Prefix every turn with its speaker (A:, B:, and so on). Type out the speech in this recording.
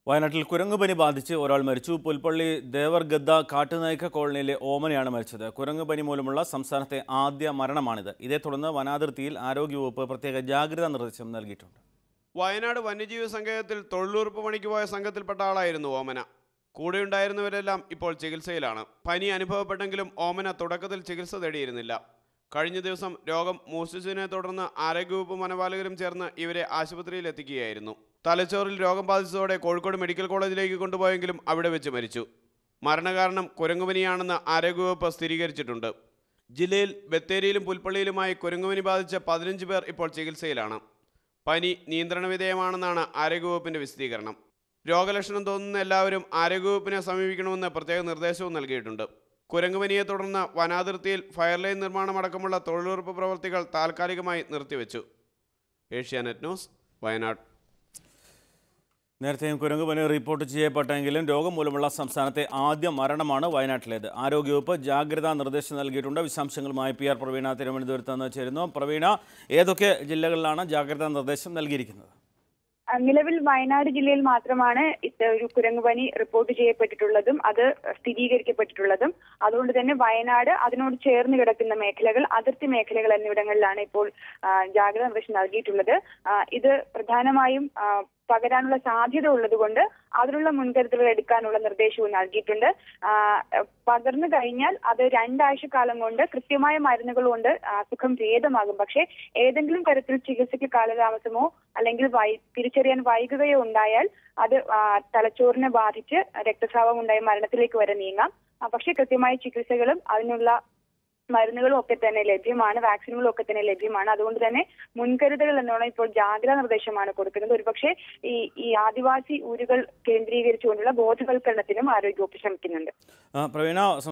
A: വയനാട്ടിൽ കുരങ്ങുപനി ബാധിച്ച് ഒരാൾ മരിച്ചു പുൽപ്പള്ളി ദേവർഗദ്ദ കാട്ടുനായ്ക്ക കോളനിയിലെ ഓമനയാണ് മരിച്ചത് കുരങ്ങുപനി മൂലമുള്ള സംസ്ഥാനത്തെ ആദ്യ മരണമാണിത് ഇതേ തുടർന്ന് വനാതിർത്തിയിൽ ആരോഗ്യവകുപ്പ് പ്രത്യേക ജാഗ്രതാ നിർദ്ദേശം നൽകിയിട്ടുണ്ട്
B: വയനാട് വന്യജീവി സങ്കേതത്തിൽ തൊഴിലുറപ്പ് പണിക്ക് പോയ സംഘത്തിൽപ്പെട്ട ആളായിരുന്നു ഓമന കൂടെയുണ്ടായിരുന്നവരെല്ലാം ഇപ്പോൾ ചികിത്സയിലാണ് പനി അനുഭവപ്പെട്ടെങ്കിലും ഓമന തുടക്കത്തിൽ ചികിത്സ തേടിയിരുന്നില്ല കഴിഞ്ഞ ദിവസം രോഗം മൂർച്ഛിച്ചതിനെ തുടർന്ന് ആരോഗ്യവകുപ്പ് മനപാലകരും ചേർന്ന് ഇവരെ ആശുപത്രിയിൽ എത്തിക്കുകയായിരുന്നു തലച്ചോറിൽ രോഗം ബാധിച്ചതോടെ കോഴിക്കോട് മെഡിക്കൽ കോളേജിലേക്ക് കൊണ്ടുപോയെങ്കിലും അവിടെ വെച്ച് മരിച്ചു മരണകാരണം കുരങ്ങുപനിയാണെന്ന് ആരോഗ്യവകുപ്പ് സ്ഥിരീകരിച്ചിട്ടുണ്ട് ജില്ലയിൽ ബത്തേരിയിലും പുൽപ്പള്ളിയിലുമായി കുരങ്ങുപനി ബാധിച്ച പതിനഞ്ച് പേർ ഇപ്പോൾ ചികിത്സയിലാണ് പനി നിയന്ത്രണ വിധേയമാണെന്നാണ് ആരോഗ്യവകുപ്പിന്റെ വിശദീകരണം രോഗലക്ഷണം തോന്നുന്ന എല്ലാവരും ആരോഗ്യവകുപ്പിനെ സമീപിക്കണമെന്ന് പ്രത്യേക നിർദ്ദേശവും നൽകിയിട്ടുണ്ട് കുരങ്ങുപനിയെ തുടർന്ന് വനാതിർത്തിയിൽ ഫയർലൈൻ നിർമ്മാണമടക്കമുള്ള തൊഴിലുറപ്പ് പ്രവൃത്തികൾ താൽക്കാലികമായി നിർത്തിവെച്ചു ഏഷ്യാനെറ്റ് ന്യൂസ് വയനാട്
A: നേരത്തെയും കുരങ്ങുപനി റിപ്പോർട്ട് ചെയ്യപ്പെട്ടെങ്കിലും രോഗം മൂലമുള്ള സംസ്ഥാനത്തെ ആദ്യ മരണമാണ് വയനാട്ടിലേത് ആരോഗ്യവകുപ്പ് ജാഗ്രതാ നിർദ്ദേശം നൽകിയിട്ടുണ്ട് വിശദാംശങ്ങളുമായി പി ആർ പ്രവീണ തിരുവനന്തപുരത്ത് നിന്ന് ചേരുന്നു പ്രവീണ ഏതൊക്കെ ജില്ലകളിലാണ് ജാഗ്രതാ നിർദ്ദേശം നൽകിയിരിക്കുന്നത്
C: ആ, നിലവിൽ വയനാട് ജില്ലയിൽ മാത്രമാണ് ഇത് ഒരു കുരങ്ങുപനി റിപ്പോർട്ട് ചെയ്യപ്പെട്ടിട്ടുള്ളതും അത് സ്ഥിരീകരിക്കപ്പെട്ടിട്ടുള്ളതും അതുകൊണ്ട് തന്നെ വയനാട് അതിനോട് ചേർന്ന് കിടക്കുന്ന മേഖലകൾ അതിർത്തി മേഖലകൾ എന്നിവിടങ്ങളിലാണ് ഇപ്പോൾ ആ, ജാഗ്രതാ നിർദ്ദേശം നൽകിയിട്ടുള്ളത് ആ, ഇത് പ്രധാനമായും ആ, പകരാനുള്ള സാധ്യത ഉള്ളതുകൊണ്ട് അതിനുള്ള മുൻകരുതലുകൾ എടുക്കാനുള്ള നിർദ്ദേശവും നൽകിയിട്ടുണ്ട് ആ, പകർന്നു കഴിഞ്ഞാൽ അത് രണ്ടാഴ്ച കാലം കൊണ്ട് കൃത്യമായ മരുന്നുകൾ കൊണ്ട് അസുഖം ഭേദമാകും പക്ഷേ ഏതെങ്കിലും തരത്തിൽ ചികിത്സയ്ക്ക് കാലതാമസമോ അല്ലെങ്കിൽ വൈ തിരിച്ചറിയാൻ വൈകുകയോ ഉണ്ടായാൽ അത് ആ, തലച്ചോറിനെ ബാധിച്ച് രക്തസ്രാവം ഉണ്ടായി മരണത്തിലേക്ക് വരെ നീങ്ങാം ആ, പക്ഷേ കൃത്യമായ ചികിത്സകളും അതിനുള്ള മരുന്നുകളും ഒക്കെ തന്നെ ലഭ്യമാണ് വാക്സിനുകളും ഒക്കെ തന്നെ ലഭ്യമാണ് അതുകൊണ്ട് തന്നെ മുൻകരുതലുകൾ എന്നോണം ഇപ്പോൾ ജാഗ്രതാ നിർദ്ദേശമാണ് കൊടുക്കുന്നത് ഒരുപക്ഷെ ഈ ഈ ആദിവാസി ഊരുകൾ കേന്ദ്രീകരിച്ചുകൊണ്ടുള്ള ബോധവൽക്കരണത്തിനും ആരോഗ്യവകുപ്പ് ശ്രമിക്കുന്നുണ്ട്
A: ആ, പ്രവീണ